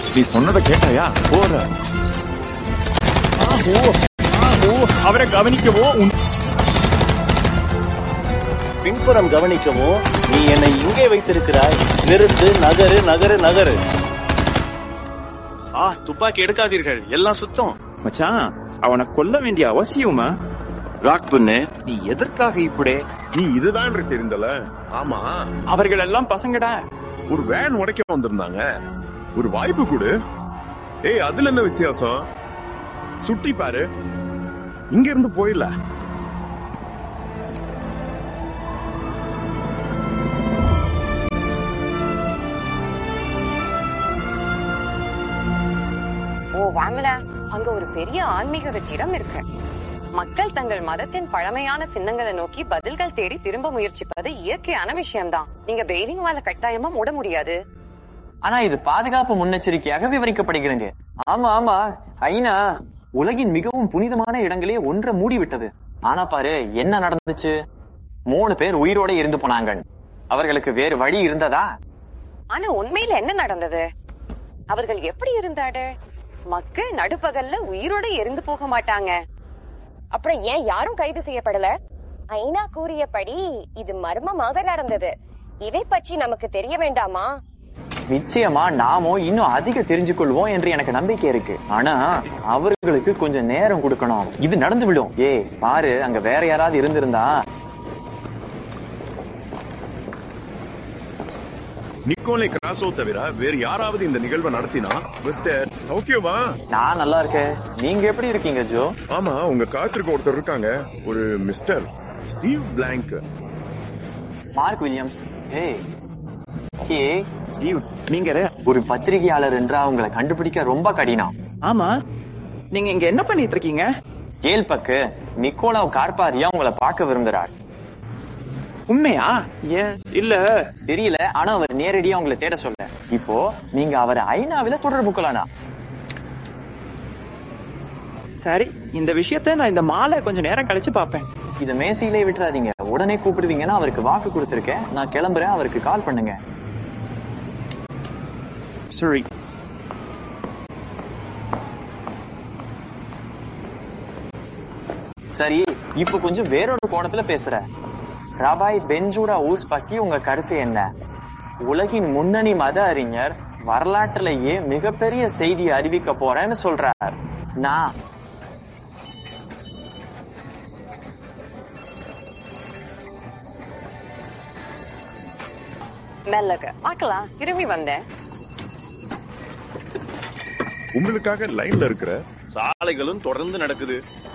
நீ சொன்னதை கேட்டாயா போற அவரை கவனிக்கவோ உன் பின்புறம் கவனிக்கவும் நீ என்னை இங்கே வைத்திருக்கிறாய் நிறுத்து நகரு நகரு நகரு ஆ துப்பாக்கி எடுக்காதீர்கள் எல்லாம் சுத்தம் மச்சான் அவனை கொல்ல வேண்டிய அவசியமா ராக் பண்ணு நீ எதற்காக இப்படி நீ இதுதான் என்று தெரிந்தல ஆமா அவர்கள் எல்லாம் பசங்கடா ஒரு வேன் உடைக்க வந்திருந்தாங்க ஒரு வாய்ப்பு கொடு ஏய் அதுல என்ன வித்தியாசம் சுற்றி பாரு இங்க இருந்து போயிடல ஓ வாமலா அங்க ஒரு பெரிய ஆன்மீக வெற்றிடம் இருக்கு மக்கள் தங்கள் மதத்தின் பழமையான சின்னங்களை நோக்கி பதில்கள் தேடி திரும்ப முயற்சிப்பது இயற்கையான விஷயம்தான் நீங்க பெய்லிங் வால கட்டாயமா மூட முடியாது ஆனா இது பாதுகாப்பு முன்னெச்சரிக்கையாக விவரிக்கப்படுகிறது ஆமா ஆமா ஐநா உலகின் மிகவும் புனிதமான இடங்களே ஒன்றை மூடிவிட்டது ஆனா பாரு என்ன நடந்துச்சு மூணு பேர் உயிரோட இருந்து போனாங்க அவர்களுக்கு வேறு வழி இருந்ததா ஆனா உண்மையில என்ன நடந்தது அவர்கள் எப்படி இருந்தாடு மக்கள் நடுப்பகல்ல உயிரோட எரிந்து போக மாட்டாங்க அப்புறம் ஏன் யாரும் கைது செய்யப்படல ஐநா கூறியபடி இது மர்மமாக நடந்தது இதை பற்றி நமக்கு தெரிய வேண்டாமா நிச்சயமா நாமோ இன்னும் அதிக தெரிஞ்சு கொள்வோம் என்று எனக்கு நம்பிக்கை இருக்கு ஆனா அவர்களுக்கு கொஞ்சம் நேரம் கொடுக்கணும் இது நடந்து விடும் ஏய் பாரு அங்க வேற யாராவது இருந்திருந்தா நிக்கோலை கிராஸோ தவிர வேறு யாராவது இந்த நிகழ்வை நடத்தினா மிஸ்டர் ஓகேவா நான் நல்லா இருக்கேன் நீங்க எப்படி இருக்கீங்க ஜோ ஆமா உங்க காத்திருக்க ஒருத்தர் இருக்காங்க ஒரு mister Steve Blank Mark Williams ஏய் ஏ ஸ்டீவ் நீங்க ஒரு பத்திரிகையாளர் என்றா உங்களை கண்டுபிடிக்க ரொம்ப கடினம் ஆமா நீங்க இங்க என்ன பண்ணிட்டு இருக்கீங்க ஏல் பக்கு நிக்கோலாவ் கார்பாரியா உங்களை பார்க்க விரும்புகிறார் உண்மையா ஏன் இல்ல தெரியல ஆனா அவர் நேரடியா உங்களை தேட சொல்ல இப்போ நீங்க அவரை ஐநாவில தொடர்பு கொள்ளலாம் சரி இந்த விஷயத்த நான் இந்த மாலை கொஞ்சம் நேரம் கழிச்சு பாப்பேன் இத மேசையிலே விட்டுறாதீங்க உடனே கூப்பிடுவீங்கன்னா அவருக்கு வாக்கு கொடுத்திருக்கேன் நான் கிளம்புறேன் அவருக்கு கால் பண்ணுங்க சரி சரி இப்போ கொஞ்சம் வேறொரு கோணத்துல பேசுற ரபாய் பெஞ்சூரா ஊஸ் பத்தி உங்க கருத்து என்ன உலகின் முன்னணி மத அறிஞர் வரலாற்றிலேயே மிகப்பெரிய செய்தி அறிவிக்க போறேன்னு சொல்றார் நான் மெல்லக பார்க்கலாம் திரும்பி வந்தேன் உங்களுக்காக லைன்ல இருக்கிற சாலைகளும் தொடர்ந்து நடக்குது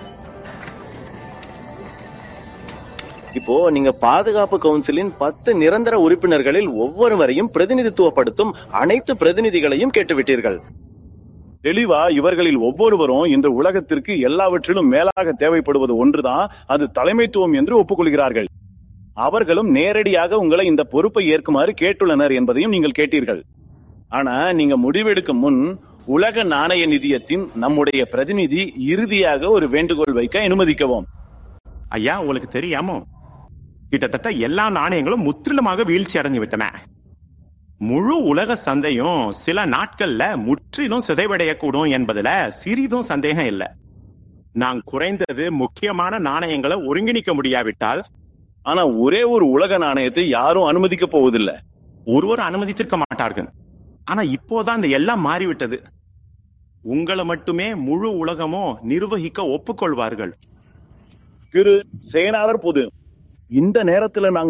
இப்போ நீங்க பாதுகாப்பு கவுன்சிலின் பத்து நிரந்தர உறுப்பினர்களில் ஒவ்வொருவரையும் பிரதிநிதித்துவப்படுத்தும் அனைத்து பிரதிநிதிகளையும் கேட்டுவிட்டீர்கள் தெளிவா இவர்களில் ஒவ்வொருவரும் இந்த உலகத்திற்கு எல்லாவற்றிலும் மேலாக தேவைப்படுவது ஒன்றுதான் அது தலைமைத்துவம் என்று ஒப்புக்கொள்கிறார்கள் அவர்களும் நேரடியாக உங்களை இந்த பொறுப்பை ஏற்குமாறு கேட்டுள்ளனர் என்பதையும் நீங்கள் கேட்டீர்கள் ஆனா நீங்க முடிவெடுக்கும் முன் உலக நாணய நிதியத்தின் நம்முடைய பிரதிநிதி இறுதியாக ஒரு வேண்டுகோள் வைக்க அனுமதிக்கவும் ஐயா உங்களுக்கு தெரியாமோ கிட்டத்தட்ட எல்லா நாணயங்களும் முற்றிலுமாக வீழ்ச்சி அடைஞ்சு விட்டன முழு உலக சந்தையும் சில நாட்கள்ல முற்றிலும் சிதைவடையக்கூடும் என்பதுல சிறிதும் சந்தேகம் இல்லை நான் குறைந்தது முக்கியமான நாணயங்களை ஒருங்கிணைக்க முடியாவிட்டால் ஆனா ஒரே ஒரு உலக நாணயத்தை யாரும் அனுமதிக்க போவதில்லை ஒருவர் அனுமதித்திருக்க மாட்டார்கள் ஆனா இப்போதான் இந்த எல்லாம் மாறிவிட்டது உங்களை மட்டுமே முழு உலகமும் நிர்வகிக்க ஒப்புக்கொள்வார்கள் திரு செயலாளர் பொது இந்த நேரத்துல நாங்க